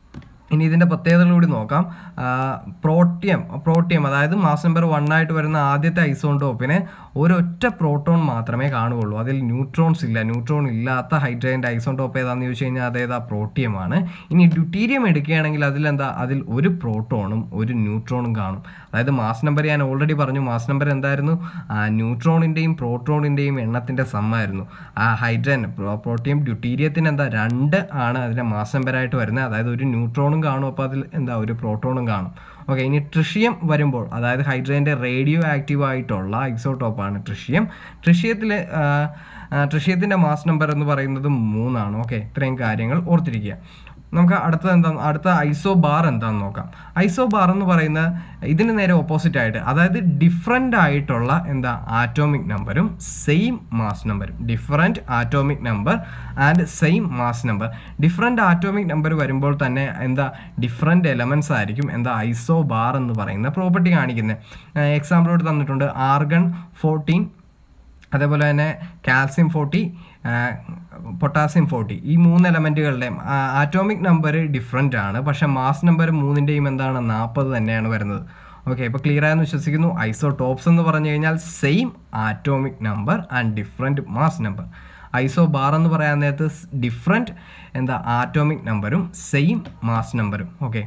ഇനി ഇതിൻ്റെ പ്രത്യേകതകൾ കൂടി നോക്കാം പ്രോട്ടിയം പ്രോട്ടിയം അതായത് മാസ് നമ്പർ വൺ ആയിട്ട് വരുന്ന ആദ്യത്തെ ഐസോണ്ടോപ്പിന് ഒരൊറ്റ പ്രോട്ടോൺ മാത്രമേ കാണുകയുള്ളൂ അതിൽ ന്യൂട്രോൺസ് ഇല്ല ന്യൂട്രോൺ ഇല്ലാത്ത ഹൈഡ്രജൻ്റെ ഐസോണ്ടോപ്പ് ഏതാണെന്ന് ചോദിച്ചു കഴിഞ്ഞാൽ അതേതാ പ്രോട്ടിയമാണ് ഇനി ഡ്യൂട്ടീരിയം എടുക്കുകയാണെങ്കിൽ അതിലെന്താ അതിൽ ഒരു പ്രോട്ടോണും ഒരു ന്യൂട്രോണും കാണും അതായത് മാസ് നമ്പർ ഞാൻ ഓൾറെഡി പറഞ്ഞു മാസ് നമ്പർ എന്തായിരുന്നു ന്യൂട്രോണിൻ്റെയും പ്രോട്ടോണിൻ്റെയും എണ്ണത്തിൻ്റെ സമ്മായിരുന്നു ആ ഹൈഡ്രജൻ പ്രോട്ടിയം ഡ്യൂട്ടീരിയത്തിന് എന്താ രണ്ട് ആണ് അതിൻ്റെ മാസ് നമ്പറായിട്ട് വരുന്നത് അതായത് ഒരു ന്യൂട്രോണും കാണും അപ്പോൾ അതിൽ എന്താ ഒരു പ്രോട്ടോണും കാണും ഓക്കെ ഇനി ട്രിഷിയം വരുമ്പോൾ അതായത് ഹൈഡ്രജൻ്റെ റേഡിയോ ആക്റ്റീവ് ആയിട്ടുള്ള ഐസോട്ടോപ്പാണ് ട്രിഷിയം ട്രിഷിയത്തിൽ ട്രിഷിയത്തിൻ്റെ മാസ് നമ്പർ എന്ന് പറയുന്നത് മൂന്നാണ് ഓക്കെ ഇത്രയും കാര്യങ്ങൾ ഓർത്തിരിക്കുക നമുക്ക് അടുത്ത എന്താ അടുത്ത ഐസോ ബാർ എന്താണെന്ന് നോക്കാം ഐസോ ബാർ എന്ന് പറയുന്ന ഇതിന് നേരെ ഓപ്പോസിറ്റ് ആയിട്ട് അതായത് ഡിഫറെൻ്റ് ആയിട്ടുള്ള എന്താ ആറ്റോമിക് നമ്പറും സെയിം മാസ് നമ്പറും different atomic number and same mass number different atomic number വരുമ്പോൾ തന്നെ എന്താ ഡിഫറെൻറ്റ് എലമെൻറ്റ്സ് ആയിരിക്കും എന്താ ഐസോ ബാർ എന്ന് പറയുന്ന പ്രോപ്പർട്ടി കാണിക്കുന്നത് എക്സാമ്പിളോട് തന്നിട്ടുണ്ട് ആർഗൺ ഫോർട്ടീൻ അതേപോലെ തന്നെ കാൽസ്യം ഫോർട്ടി പൊട്ടാസ്യം ഫോർട്ടി ഈ മൂന്ന് എലമെൻറ്റുകളുടെയും ആറ്റോമിക് നമ്പർ ഡിഫറെൻ്റ് ആണ് പക്ഷെ മാസ് നമ്പർ മൂന്നിൻ്റെയും എന്താണ് നാൽപ്പത് തന്നെയാണ് വരുന്നത് ഓക്കെ ഇപ്പോൾ ക്ലിയർ ആയെന്ന് വിശ്വസിക്കുന്നു ഐസോടോപ്സ് എന്ന് പറഞ്ഞു കഴിഞ്ഞാൽ same atomic number and different mass number isobar എന്ന് പറയാൻ നേരത്ത് ഡിഫറെൻറ്റ് എന്താ ആറ്റോമിക് നമ്പറും സെയിം മാസ് നമ്പറും ഓക്കെ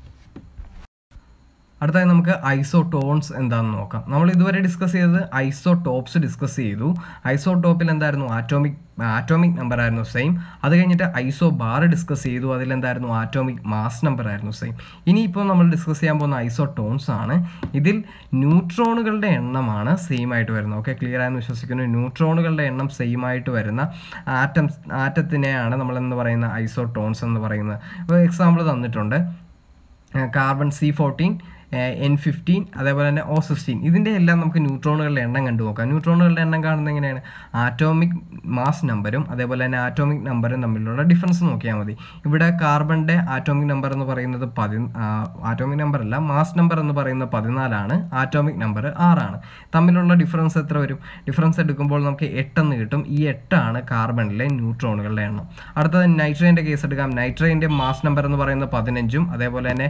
അടുത്തായി നമുക്ക് ഐസോടോൺസ് എന്താണെന്ന് നോക്കാം നമ്മൾ ഇതുവരെ ഡിസ്കസ് ചെയ്തത് ഐസോടോപ്സ് ഡിസ്കസ് ചെയ്തു ഐസോടോപ്പിൽ എന്തായിരുന്നു ആറ്റോമിക് ആറ്റോമിക് നമ്പർ ആയിരുന്നു സെയിം അത് കഴിഞ്ഞിട്ട് ഐസോ ബാർ ഡിസ്കസ് ചെയ്തു അതിലെന്തായിരുന്നു ആറ്റോമിക് മാസ് നമ്പർ ആയിരുന്നു സെയിം ഇനിയിപ്പോൾ നമ്മൾ ഡിസ്കസ് ചെയ്യാൻ പോകുന്ന ഐസോടോൺസ് ആണ് ഇതിൽ ന്യൂട്രോണുകളുടെ എണ്ണമാണ് സെയിം ആയിട്ട് വരുന്നത് ഓക്കെ ക്ലിയർ ആയെന്ന് വിശ്വസിക്കുന്നു ന്യൂട്രോണുകളുടെ എണ്ണം സെയിം ആയിട്ട് വരുന്ന ആറ്റം ആറ്റത്തിനെയാണ് നമ്മൾ എന്ന് പറയുന്ന ഐസോടോൺസ് എന്ന് പറയുന്നത് ഇപ്പോൾ എക്സാമ്പിൾ തന്നിട്ടുണ്ട് carbon C fourteen N fifteen അതേപോലെ തന്നെ ഒ സിക്സ്റ്റീൻ ഇതിൻ്റെ എല്ലാം നമുക്ക് ന്യൂട്രോണുകളുടെ എണ്ണം കണ്ടു നോക്കാം ന്യൂട്രോണുകളുടെ എണ്ണം കാണുന്നത് എങ്ങനെയാണ് ആറ്റോമിക് മാസ് നമ്പരും അതേപോലെ തന്നെ ആറ്റോമിക് നമ്പറും തമ്മിലുള്ള ഡിഫറൻസ് നോക്കിയാൽ മതി ഇവിടെ കാർബണിൻ്റെ ആറ്റോമിക് നമ്പർ എന്ന് പറയുന്നത് പതി ആറ്റോമിക് നമ്പർ അല്ല മാസ് നമ്പർ എന്ന് പറയുന്നത് പതിനാലാണ് ആറ്റോമിക് നമ്പർ ആറാണ് തമ്മിലുള്ള ഡിഫറൻസ് എത്ര വരും ഡിഫറൻസ് എടുക്കുമ്പോൾ നമുക്ക് എട്ടെന്ന് കിട്ടും ഈ എട്ടാണ് കാർബണിലെ ന്യൂട്രോണുകളുടെ എണ്ണം അടുത്തത് നൈട്രേൻ്റെ കേസ് എടുക്കാം നൈട്രേൻ്റെ മാസ് നമ്പർ എന്ന് പറയുന്നത് പതിനഞ്ചും അതേപോലെ തന്നെ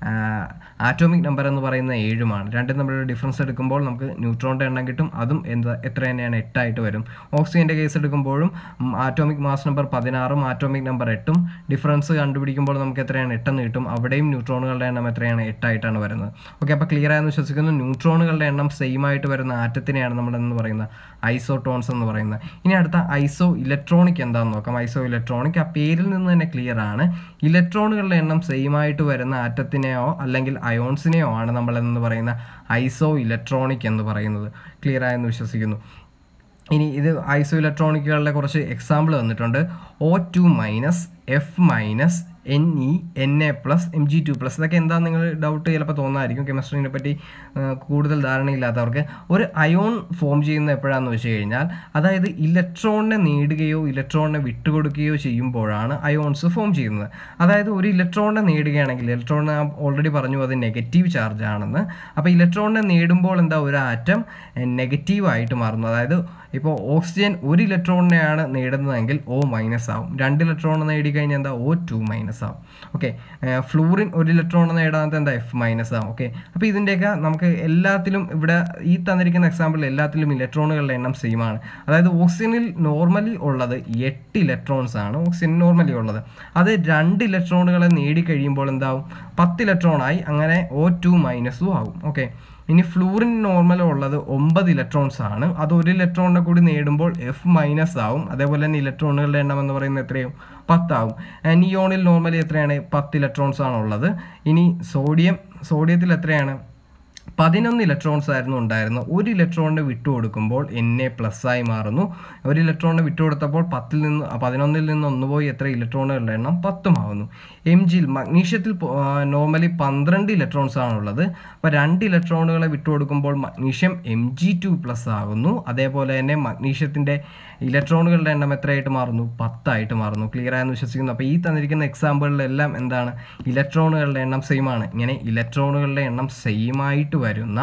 ആറ്റോമിക് നമ്പർ എന്ന് പറയുന്നത് ഏഴുമാണ് രണ്ടും തമ്മിലുള്ള ഡിഫറൻസ് എടുക്കുമ്പോൾ നമുക്ക് ന്യൂട്രോണിൻ്റെ എണ്ണം കിട്ടും അതും എന്താ എത്ര തന്നെയാണ് എട്ടായിട്ട് വരും ഓക്സിജൻ്റെ കേസ് എടുക്കുമ്പോഴും ആറ്റോമിക് മാസ് നമ്പർ പതിനാറും ആറ്റോമിക് നമ്പർ എട്ടും ഡിഫറൻസ് കണ്ടുപിടിക്കുമ്പോൾ നമുക്ക് എത്രയാണ് എട്ടെന്ന് കിട്ടും അവിടെയും ന്യൂട്രോണുകളുടെ എണ്ണം എത്രയാണ് എട്ടായിട്ടാണ് വരുന്നത് ഓക്കെ അപ്പോൾ ക്ലിയർ ആയെന്ന് വിശ്വസിക്കുന്നു ന്യൂട്രോണുകളുടെ എണ്ണം സെയിം ആയിട്ട് വരുന്ന ആറ്റത്തിനെയാണ് നമ്മൾ എന്ന് പറയുന്നത് ഐസോട്ടോൺസ് എന്ന് പറയുന്നത് ഇനി അടുത്ത ഐസോ ഇലക്ട്രോണിക് എന്താണെന്ന് നോക്കാം ഐസോ ഇലക്ട്രോണിക് ആ പേരിൽ നിന്ന് തന്നെ ക്ലിയർ ആണ് ഇലക്ട്രോണുകളുടെ എണ്ണം സെയിം ആയിട്ട് വരുന്ന ആറ്റത്തിനെയോ അല്ലെങ്കിൽ അയോൺസിനെയോ ആണ് നമ്മൾ എന്ന് പറയുന്ന ഐസോ ഇലക്ട്രോണിക് എന്ന് പറയുന്നത് ക്ലിയർ ആയെന്ന് വിശ്വസിക്കുന്നു ഇനി ഇത് ഐസോ ഇലക്ട്രോണിക്കുകളുടെ കുറച്ച് എക്സാമ്പിൾ തന്നിട്ടുണ്ട് O two minus F minus N E N A plus M G two plus ഇതൊക്കെ എന്താ നിങ്ങൾ ഡൗട്ട് ചിലപ്പോൾ തോന്നായിരിക്കും കെമിസ്ട്രീനെ പറ്റി ആ, കൂടുതൽ ധാരണയില്ലാത്തവർക്ക് ഒരു അയോൺ ഫോം ചെയ്യുന്നത് എപ്പോഴാണെന്ന് വെച്ച് കഴിഞ്ഞാൽ അതായത് ഇലക്ട്രോണിനെ നേടുകയോ ഇലക്ട്രോണിനെ വിട്ടുകൊടുക്കുകയോ ചെയ്യുമ്പോഴാണ് അയോൺസ് ഫോം ചെയ്യുന്നത് അതായത് ഒരു ഇലക്ട്രോണിനെ നേടുകയാണെങ്കിൽ ഇലക്ട്രോൺ ഓൾറെഡി പറഞ്ഞു അത് നെഗറ്റീവ് ചാർജ് ആണെന്ന് അപ്പോൾ ഇലക്ട്രോണിനെ നേടുമ്പോൾ എന്താ ഒരു ആറ്റം നെഗറ്റീവ് ആയിട്ട് മാറുന്നു അതായത് ഇപ്പോൾ ഓക്സിജൻ ഒരു ഇലക്ട്രോണിനെയാണ് നേടുന്നതെങ്കിൽ ഒ മൈനസ് ആവും രണ്ട് ഇലക്ട്രോൺ നേടിക്കഴിഞ്ഞാൽ എന്താ ഒ ടു മൈനസ് ആവും ഓക്കെ ഫ്ലൂറിൻ ഒരു ഇലക്ട്രോൺ നേടാത്ത എന്താ എഫ് മൈനസ് ആവും ഓക്കെ അപ്പോൾ ഇതിൻ്റെയൊക്കെ നമുക്ക് എല്ലാത്തിലും ഇവിടെ ഈ തന്നിരിക്കുന്ന എക്സാമ്പിൾ എല്ലാത്തിലും ഇലക്ട്രോണുകളുടെ എണ്ണം സെയിം ആണ് അതായത് ഓക്സിജനിൽ നോർമലി ഉള്ളത് എട്ട് ഇലക്ട്രോൺസ് ആണ് ഓക്സിജൻ നോർമലി ഉള്ളത് അത് രണ്ട് ഇലക്ട്രോണുകളെ നേടിക്കഴിയുമ്പോൾ എന്താവും പത്ത് ഇലക്ട്രോണായി അങ്ങനെ ഒ ടു മൈനസും ആവും ഓക്കെ ഇനി ഫ്ലൂറിൻ നോർമൽ ഉള്ളത് ഒമ്പത് ഇലക്ട്രോൺസ് ആണ് അത് ഒരു ഇലക്ട്രോണിനെ കൂടി നേടുമ്പോൾ എഫ് മൈനസ് ആവും അതേപോലെ തന്നെ ഇലക്ട്രോണുകളുടെ എണ്ണം എന്ന് പറയുന്നത് എത്രയും പത്താവും നിയോണിൽ നോർമലി എത്രയാണ് പത്ത് ഇലക്ട്രോൺസ് ആണ് ഉള്ളത് ഇനി സോഡിയം സോഡിയത്തിൽ എത്രയാണ് പതിനൊന്ന് ഇലക്ട്രോൺസ് ആയിരുന്നു ഉണ്ടായിരുന്നത് ഒരു ഇലക്ട്രോണിന് വിട്ടുകൊടുക്കുമ്പോൾ എൻ എ പ്ലസ് ആയി മാറുന്നു ഒരു ഇലക്ട്രോണിന് വിട്ടുകൊടുത്തപ്പോൾ പത്തിൽ നിന്ന് പതിനൊന്നിൽ നിന്ന് ഒന്ന് പോയി എത്ര ഇലക്ട്രോണുകളുടെ എണ്ണം പത്തുമാവുന്നു എം ജിയിൽ മഗ്നീഷ്യത്തിൽ നോർമലി പന്ത്രണ്ട് ഇലക്ട്രോൺസ് ആണുള്ളത് അപ്പോൾ രണ്ട് ഇലക്ട്രോണുകളെ വിട്ടുകൊടുക്കുമ്പോൾ magnesium M G two plus ആകുന്നു അതേപോലെ തന്നെ മഗ്നീഷ്യത്തിൻ്റെ ഇലക്ട്രോണുകളുടെ എണ്ണം എത്രയായിട്ട് മാറുന്നു പത്തായിട്ട് മാറുന്നു ക്ലിയർ ആയെന്ന് വിശ്വസിക്കുന്നു അപ്പോൾ ഈ തന്നിരിക്കുന്ന എക്സാമ്പിളിലെല്ലാം എന്താണ് ഇലക്ട്രോണുകളുടെ എണ്ണം സെയിം ആണ് ഇങ്ങനെ ഇലക്ട്രോണുകളുടെ എണ്ണം സെയിം ആയിട്ട് വരുന്ന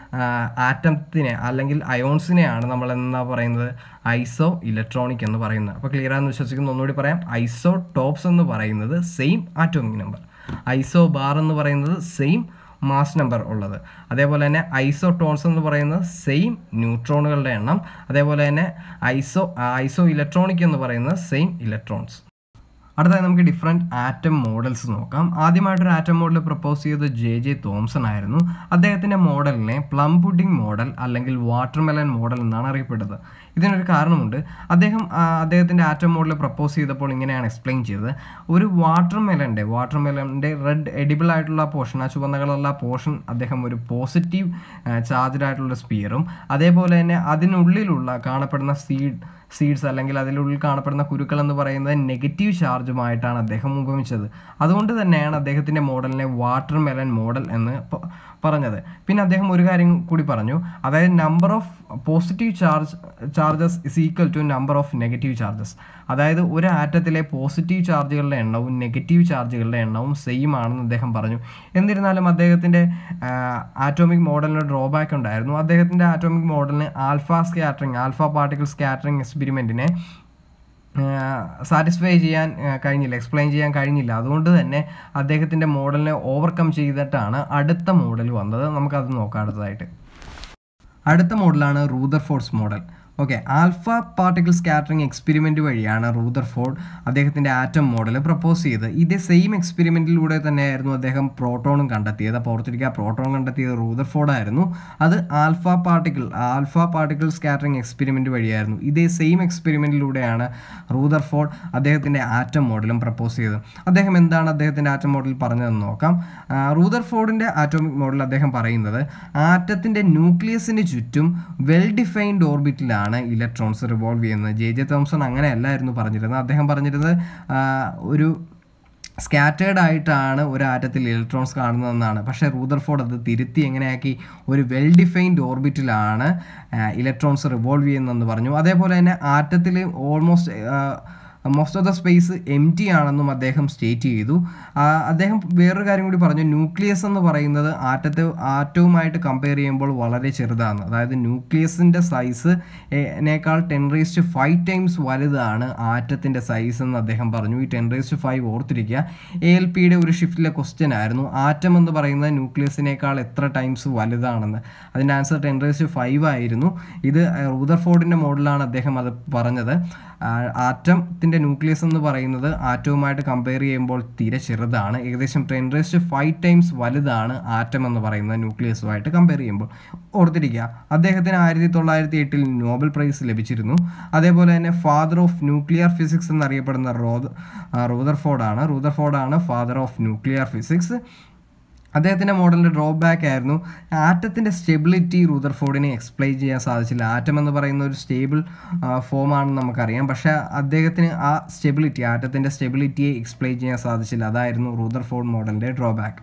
ആറ്റത്തിനെ അല്ലെങ്കിൽ അയോൺസിനെയാണ് നമ്മൾ എന്താ പറയുന്നത് ഐസോ ഇലക്ട്രോണിക് എന്ന് പറയുന്നത് അപ്പോൾ ക്ലിയർ ആണെന്ന് വിശ്വസിക്കുന്നു ഒന്നുകൂടി പറയാം ഐസോ ടോപ്സ് എന്ന് പറയുന്നത് same atomic number isobar എന്ന് പറയുന്നത് സെയിം മാസ് നമ്പർ ഉള്ളത് അതേപോലെ തന്നെ ഐസോ ടോൺസ് എന്ന് പറയുന്നത് സെയിം ന്യൂട്രോണുകളുടെ എണ്ണം അതേപോലെ തന്നെ ഐസോ ഐസോ ഇലക്ട്രോണിക് എന്ന് പറയുന്നത് സെയിം ഇലക്ട്രോൺസ് അടുത്തതായി നമുക്ക് ഡിഫറെൻറ്റ് ആറ്റം മോഡൽസ് നോക്കാം ആദ്യമായിട്ടൊരു ആറ്റം മോഡൽ പ്രപ്പോസ് ചെയ്തത് ജെ ജെ തോംസൺ ആയിരുന്നു അദ്ദേഹത്തിൻ്റെ മോഡലിനെ പ്ലം പുഡിംഗ് മോഡൽ അല്ലെങ്കിൽ വാട്ടർമെലൻ മോഡൽ എന്നാണ് അറിയപ്പെട്ടത് ഇതിനൊരു കാരണമുണ്ട് അദ്ദേഹം ആ, അദ്ദേഹത്തിൻ്റെ ആറ്റം മോഡൽ പ്രപ്പോസ് ചെയ്തപ്പോൾ ഇങ്ങനെയാണ് എക്സ്പ്ലെയിൻ ചെയ്തത് ഒരു വാട്ടർമെലൻ്റെ വാട്ടർമെലൻ്റെ റെഡ് എഡിബിൾ ആയിട്ടുള്ള പോർഷൻ ആ ചുവന്ന കളറുള്ള പോർഷൻ അദ്ദേഹം ഒരു പോസിറ്റീവ് ചാർജ്ഡ് ആയിട്ടുള്ള സ്പിയറും അതേപോലെ തന്നെ അതിനുള്ളിലുള്ള കാണപ്പെടുന്ന സീഡ് സീഡ്സ് അല്ലെങ്കിൽ അതിനുള്ളിൽ കാണപ്പെടുന്ന കുരുക്കൾ എന്ന് പറയുന്നത് നെഗറ്റീവ് ചാർജുമായിട്ടാണ് അദ്ദേഹം ഉപമിച്ചത് അതുകൊണ്ട് തന്നെയാണ് അദ്ദേഹത്തിൻ്റെ മോഡലിനെ വാട്ടർ മെലൻ മോഡൽ എന്ന് പ- പറഞ്ഞത് പിന്നെ അദ്ദേഹം ഒരു കാര്യം കൂടി പറഞ്ഞു അതായത് number of positive charge charges is equal to number of negative charges അതായത് ഒരു ആറ്റത്തിലെ പോസിറ്റീവ് ചാർജുകളുടെ എണ്ണവും നെഗറ്റീവ് ചാർജുകളുടെ എണ്ണവും സെയിം ആണെന്ന് അദ്ദേഹം പറഞ്ഞു എന്നിരുന്നാലും അദ്ദേഹത്തിൻ്റെ ആറ്റോമിക് മോഡലിന് ഡ്രോബാക്ക് ഉണ്ടായിരുന്നു അദ്ദേഹത്തിൻ്റെ ആറ്റോമിക് മോഡലിന് alpha scattering alpha particle scattering എക്സ്പെരിമെൻറ്റിനെ സാറ്റിസ്ഫൈ ചെയ്യാൻ ആ, കഴിഞ്ഞില്ല എക്സ്പ്ലെയിൻ ചെയ്യാൻ കഴിഞ്ഞില്ല അതുകൊണ്ട് തന്നെ അദ്ദേഹത്തിൻ്റെ മോഡലിനെ ഓവർകം ചെയ്തിട്ടാണ് അടുത്ത മോഡൽ വന്നത് നമുക്കത് നോക്കാം അടുത്തതായിട്ട് അടുത്ത മോഡലാണ് Rutherford's model okay alpha particle scattering experiment വഴിയാണ് റൂദർഫോർഡ് അദ്ദേഹത്തിൻ്റെ ആറ്റം മോഡൽ പ്രപ്പോസ് ചെയ്തത് ഇതേ സെയിം എക്സ്പെരിമെൻറ്റിലൂടെ തന്നെയായിരുന്നു അദ്ദേഹം പ്രോട്ടോണും കണ്ടെത്തിയത് അപ്പോൾ ഓർത്തിരിക്കുക പ്രോട്ടോൺ കണ്ടെത്തിയത് റൂദർഫോർഡ് ആയിരുന്നു അത് alpha particle alpha particle scattering experiment വഴിയായിരുന്നു ഇതേ സെയിം എക്സ്പെരിമെൻറ്റിലൂടെയാണ് റൂദർഫോർഡ് അദ്ദേഹത്തിൻ്റെ ആറ്റം മോഡലും പ്രപ്പോസ് ചെയ്തത് അദ്ദേഹം എന്താണ് അദ്ദേഹത്തിൻ്റെ ആറ്റം മോഡൽ പറഞ്ഞതെന്ന് നോക്കാം ആ, റൂദർഫോർഡിൻ്റെ ആറ്റോമിക് മോഡൽ അദ്ദേഹം പറയുന്നത് ആറ്റത്തിൻ്റെ ന്യൂക്ലിയസിന് ചുറ്റും വെൽ ഡിഫൈൻഡ് ഓർബിറ്റിലാണ് ഇലക്ട്രോൺസ് റിവോൾവ് ചെയ്യുന്നത് ജെ ജെ തോംസൺ അങ്ങനെയല്ലായിരുന്നു പറഞ്ഞിരുന്നത് അദ്ദേഹം പറഞ്ഞിരുന്നത് ആ, ഒരു സ്കാറ്റേഡ് ആയിട്ടാണ് ഒരു ആറ്റത്തിൽ ഇലക്ട്രോൺസ് കാണുന്നതെന്നാണ് പക്ഷേ റൂദർഫോർഡ് അത് തിരുത്തി എങ്ങനെയാക്കി ഒരു വെൽ ഡിഫൈൻഡ് ഓർബിറ്റിലാണ് ഇലക്ട്രോൺസ് റിവോൾവ് ചെയ്യുന്നതെന്ന് പറഞ്ഞു അതേപോലെ തന്നെ ആറ്റത്തിൽ almost most of the space empty ആണെന്നും അദ്ദേഹം സ്റ്റേറ്റ് ചെയ്തു ആ, അദ്ദേഹം വേറൊരു കാര്യം കൂടി പറഞ്ഞു ന്യൂക്ലിയസ് എന്ന് പറയുന്നത് ആറ്റത്തെ ആറ്റവുമായിട്ട് കമ്പയർ ചെയ്യുമ്പോൾ വളരെ ചെറുതാണ് അതായത് ന്യൂക്ലിയസിൻ്റെ സൈസ് നേക്കാൾ ടെൻ റേസ്റ്റ് ഫൈവ് ടൈംസ് വലുതാണ് ആറ്റത്തിൻ്റെ സൈസ് എന്ന് അദ്ദേഹം പറഞ്ഞു ഈ ടെൻ റേസ്റ്റ് ഫൈവ് ഓർത്തിരിക്കുക എ എൽ പിയുടെ ഒരു ഷിഫ്റ്റിലെ ക്വസ്റ്റ്യൻ ആയിരുന്നു ആറ്റം എന്ന് പറയുന്നത് ന്യൂക്ലിയസിനേക്കാൾ എത്ര ടൈംസ് വലുതാണെന്ന് അതിൻ്റെ ആൻസർ ടെൻ റേസ്റ്റ് ഫൈവ് ആയിരുന്നു ഇത് റൂദർഫോർഡിൻ്റെ മോഡലാണ് അദ്ദേഹം അത് പറഞ്ഞത് ആറ്റത്തിൻ്റെ ന്യൂക്ലിയസ് എന്ന് പറയുന്നത് ആറ്റവുമായിട്ട് കമ്പയർ ചെയ്യുമ്പോൾ തീരെ ചെറുതാണ് ഏകദേശം ടെൻ റേസ്റ്റ് ഫൈവ് ടൈംസ് വലുതാണ് ആറ്റം എന്ന് പറയുന്നത് ന്യൂക്ലിയസുമായിട്ട് കമ്പയർ ചെയ്യുമ്പോൾ ഓർത്തിരിക്കുക അദ്ദേഹത്തിന് ആയിരത്തി തൊള്ളായിരത്തി എട്ടിൽ നോബൽ പ്രൈസ് ലഭിച്ചിരുന്നു അതേപോലെ തന്നെ ഫാദർ ഓഫ് ന്യൂക്ലിയർ ഫിസിക്സ് എന്നറിയപ്പെടുന്ന റോദ് റൂദർഫോർഡാണ് റൂദർഫോർഡാണ് ഫാദർ ഓഫ് ന്യൂക്ലിയർ ഫിസിക്സ് അദ്ദേഹത്തിൻ്റെ മോഡലിൻ്റെ ഡ്രോബാക്ക് ആയിരുന്നു ആറ്റത്തിൻ്റെ സ്റ്റെബിലിറ്റി റൂദർഫോർഡിനെ എക്സ്പ്ലെയിൻ ചെയ്യാൻ സാധിച്ചില്ല ആറ്റം എന്ന് പറയുന്ന ഒരു സ്റ്റേബിൾ ഫോമാണെന്ന് നമുക്കറിയാം പക്ഷേ അദ്ദേഹത്തിന് ആ സ്റ്റെബിലിറ്റി ആറ്റത്തിൻ്റെ സ്റ്റെബിലിറ്റിയെ എക്സ്പ്ലെയിൻ ചെയ്യാൻ സാധിച്ചില്ല അതായിരുന്നു റൂദർഫോർഡ് മോഡലിൻ്റെ ഡ്രോബാക്ക്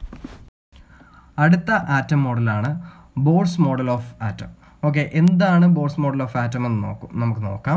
അടുത്ത ആറ്റം മോഡലാണ് Bohr's model of atom okay എന്താണ് ബോർഡ്സ് മോഡൽ ഓഫ് ആറ്റം എന്ന് നോക്കും നമുക്ക് നോക്കാം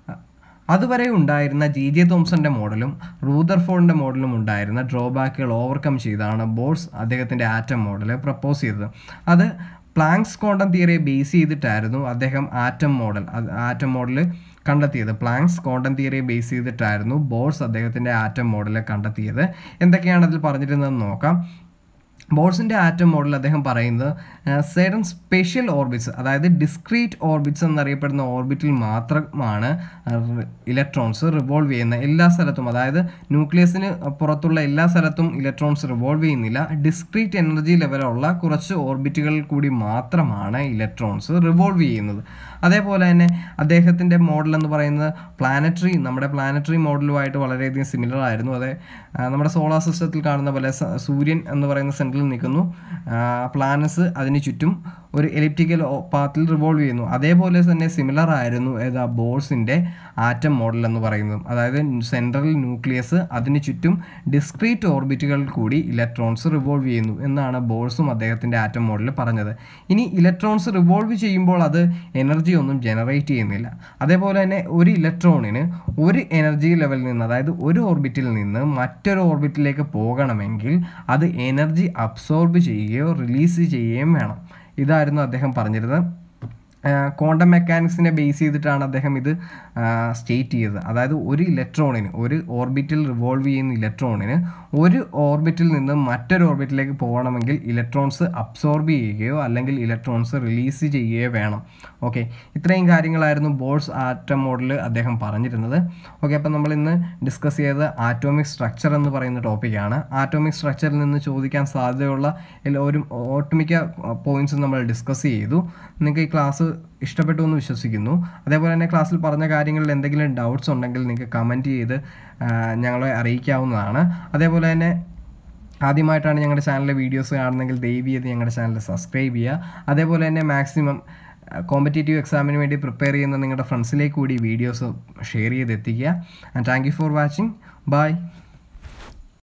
അതുവരെ ഉണ്ടായിരുന്ന ജി ജെ തോംസന്റെ മോഡലും റൂദർഫോർഡിന്റെ മോഡലും ഉണ്ടായിരുന്ന ഡ്രോബാക്കുകൾ ഓവർകം ചെയ്താണ് ബോർഡ്സ് അദ്ദേഹത്തിന്റെ ആറ്റം മോഡൽ പ്രപ്പോസ് ചെയ്തത് അത് പ്ലാങ്ക്സ് ക്വാണ്ടം തിയറിയെ ബേസ് ചെയ്തിട്ടായിരുന്നു അദ്ദേഹം ആറ്റം മോഡൽ ആറ്റം മോഡൽ കണ്ടെത്തിയത് പ്ലാങ്ക്സ് ക്വാണ്ടം തിയറിയെ ബേസ് ചെയ്തിട്ടായിരുന്നു ബോർഡ്സ് അദ്ദേഹത്തിന്റെ ആറ്റം മോഡൽ കണ്ടെത്തിയത് എന്തൊക്കെയാണ് അതിൽ പറഞ്ഞിരുന്നതെന്ന് നോക്കാം ബോൾസിൻ്റെ ആറ്റം മോഡൽ അദ്ദേഹം പറയുന്നത് സേഡൻ സ്പെഷ്യൽ ഓർബിറ്റ്സ് അതായത് ഡിസ്ക്രീറ്റ് ഓർബിറ്റ്സ് എന്നറിയപ്പെടുന്ന ഓർബിറ്റിൽ മാത്രമാണ് ഇലക്ട്രോൺസ് റിവോൾവ് ചെയ്യുന്ന എല്ലാ സ്ഥലത്തും അതായത് ന്യൂക്ലിയസിന് പുറത്തുള്ള എല്ലാ സ്ഥലത്തും ഇലക്ട്രോൺസ് റിവോൾവ് ചെയ്യുന്നില്ല ഡിസ്ക്രീറ്റ് എനർജി ലെവലുള്ള കുറച്ച് ഓർബിറ്റുകളിൽ കൂടി മാത്രമാണ് ഇലക്ട്രോൺസ് റിവോൾവ് ചെയ്യുന്നത് അതേപോലെ തന്നെ അദ്ദേഹത്തിൻ്റെ മോഡൽ എന്ന് പറയുന്നത് പ്ലാനറ്ററി നമ്മുടെ പ്ലാനറ്ററി മോഡലുമായിട്ട് വളരെയധികം സിമിലർ ആയിരുന്നു അതെ ആ, നമ്മുടെ സോളാർ സിസ്റ്റത്തിൽ കാണുന്ന പോലെ സ- സൂര്യൻ എന്ന് പറയുന്ന സെൻറ്ററിൽ നിൽക്കുന്നു പ്ലാനറ്റ്സ് അതിന് ചുറ്റും ഒരു എലിപ്റ്റിക്കൽ പാത്തിൽ റിവോൾവ് ചെയ്യുന്നു അതേപോലെ തന്നെ സിമിലർ ആയിരുന്നു ഏതാ ബോൾസിൻ്റെ ആറ്റം മോഡൽ എന്ന് പറയുന്നത് അതായത് സെൻട്രൽ ന്യൂക്ലിയസ് അതിന് ചുറ്റും ഡിസ്ക്രീറ്റ് ഓർബിറ്റുകളിൽ കൂടി ഇലക്ട്രോൺസ് റിവോൾവ് ചെയ്യുന്നു എന്നാണ് ബോൾസും അദ്ദേഹത്തിൻ്റെ ആറ്റം മോഡലിൽ പറഞ്ഞത് ഇനി ഇലക്ട്രോൺസ് റിവോൾവ് ചെയ്യുമ്പോൾ അത് എനർജി ഒന്നും ജനറേറ്റ് ചെയ്യുന്നില്ല അതേപോലെ തന്നെ ഒരു ഇലക്ട്രോണിന് ഒരു എനർജി ലെവലിൽ നിന്ന് അതായത് ഒരു ഓർബിറ്റിൽ നിന്ന് മറ്റൊരു ഓർബിറ്റിലേക്ക് പോകണമെങ്കിൽ അത് എനർജി അബ്സോർബ് ചെയ്യുകയോ റിലീസ് ചെയ്യുകയും വേണം ഇതായിരുന്നു അദ്ദേഹം പറഞ്ഞിരുന്നത് ക്വാണ്ടം മെക്കാനിക്സിനെ ബേസ് ചെയ്തിട്ടാണ് അദ്ദേഹം ഇത് സ്റ്റേറ്റ് ചെയ്തത് അതായത് ഒരു ഇലക്ട്രോണിന് ഒരു ഓർബിറ്റിൽ റിവോൾവ് ചെയ്യുന്ന ഇലക്ട്രോണിന് ഒരു ഓർബിറ്റിൽ നിന്ന് മറ്റൊരു ഓർബിറ്റിലേക്ക് പോകണമെങ്കിൽ ഇലക്ട്രോൺസ് അബ്സോർബ് ചെയ്യുകയോ അല്ലെങ്കിൽ ഇലക്ട്രോൺസ് റിലീസ് ചെയ്യുകയോ വേണം ഓക്കെ ഇത്രയും കാര്യങ്ങളായിരുന്നു ബോൾസ് ആറ്റം മോഡൽ അദ്ദേഹം പറഞ്ഞിരുന്നത് ഓക്കെ അപ്പം നമ്മൾ ഇന്ന് ഡിസ്കസ് ചെയ്തത് ആറ്റോമിക് സ്ട്രക്ചർ എന്ന് പറയുന്ന ടോപ്പിക്കാണ് ആറ്റോമിക് സ്ട്രക്ചറിൽ നിന്ന് ചോദിക്കാൻ സാധ്യതയുള്ള എല്ലാ ഒരു ഒട്ടുമിക്ക പോയിന്റ്സും നമ്മൾ ഡിസ്കസ് ചെയ്തു നിങ്ങൾക്ക് ഈ ക്ലാസ് ഇഷ്ടപ്പെട്ടു എന്ന് വിശ്വസിക്കുന്നു അതേപോലെ തന്നെ ക്ലാസ്സിൽ പറഞ്ഞ കാര്യങ്ങളിൽ എന്തെങ്കിലും ഡൗട്ട്സ് ഉണ്ടെങ്കിൽ നിങ്ങൾക്ക് കമൻറ്റ് ചെയ്ത് ആ, ഞങ്ങളെ അറിയിക്കാവുന്നതാണ് അതേപോലെ തന്നെ ആദ്യമായിട്ടാണ് ഞങ്ങളുടെ ചാനലിലെ വീഡിയോസ് കാണുന്നതെങ്കിൽ ദയവ് ചെയ്ത് ഞങ്ങളുടെ ചാനൽ സബ്സ്ക്രൈബ് ചെയ്യുക അതേപോലെ തന്നെ മാക്സിമം കോമ്പറ്റേറ്റീവ് എക്സാമിന് വേണ്ടി പ്രിപ്പയർ ചെയ്യുന്ന നിങ്ങളുടെ ഫ്രണ്ട്സിലേക്ക് കൂടി വീഡിയോസ് ഷെയർ ചെയ്ത് എത്തിക്കുക and thank you for watching by